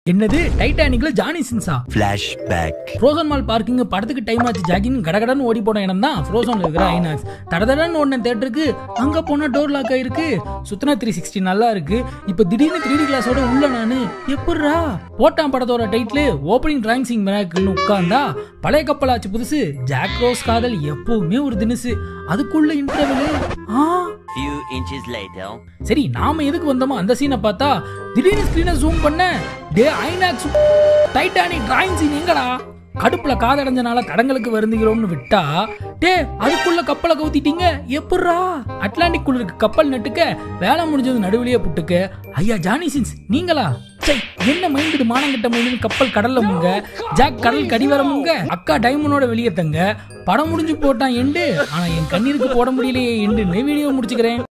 என்னது டைட்டானிக்ல ஜானி சின்ஸா Flashback. ஃப்ரோசன் மால் பார்க்கிங் படத்துக்கு டைம் ஆச்சு ஜாகின் கடகடன்னு ஓடி போன இடம் தான் ஃப்ரோசன்ல இருக்கிற ஐநாக்ஸ் தடதடன்னு ஓடின தேட்டருக்கு அங்க போனா டோர் லாக் ஆயிருக்கு சுத்தனா த்ரீ சிக்ஸ்டி நல்லா இருக்கு இப்ப திடீர்னு த்ரீ டி கிளாஸோட உள்ள நானு எப்படிரா போட்டான் படத்தோட டைட்டில் ஓப்பனிங் டிராயிங் சிங் மிராக்கிள்னு உட்கார்ந்தா பழைய கப்பலாச்சு புதுசு ஜாக் ரோஸ் காதல் எப்பவுமே ஒரு தினுசு அதுக்குள்ள இன்டர்வெல் ஆ Few inches later. சரி நாம எதுக்கு வந்தோமோ அந்த சீனை பார்த்தா திடீர்னு ஸ்கிரீனை ஜூம் பண்ண டே ஐநாக்ஸ் டைட்டானிக் டிராயிங் சீன் எங்கடா கடுப்புல காதடைஞ்சனால தடங்களுக்கு வருந்துகிறோம்னு விட்டா டே அதுக்குள்ள கப்பலை கவுத்திட்டீங்க எப்பட்றா அட்லாண்டிக் குள்ள இருக்க கப்பல் நட்டுக்க வேலை முடிஞ்சது நடுவிலேயே புட்டுக்க ஐயா ஜானி சின்ஸ் நீங்களா சை என்ன மைண்டு மானங்கிட்ட மைண்டு கப்பல் கடல்ல முங்க ஜாக் கடல் கடிவர முங்க அக்கா டைமண்டோட வெளியே தங்க படம் முடிஞ்சு போட்டான் எண்டு ஆனா என் கண்ணீருக்கு போட முடியலையே எண்டுன்னு வீடியோ முடிச்சுக்கிறேன்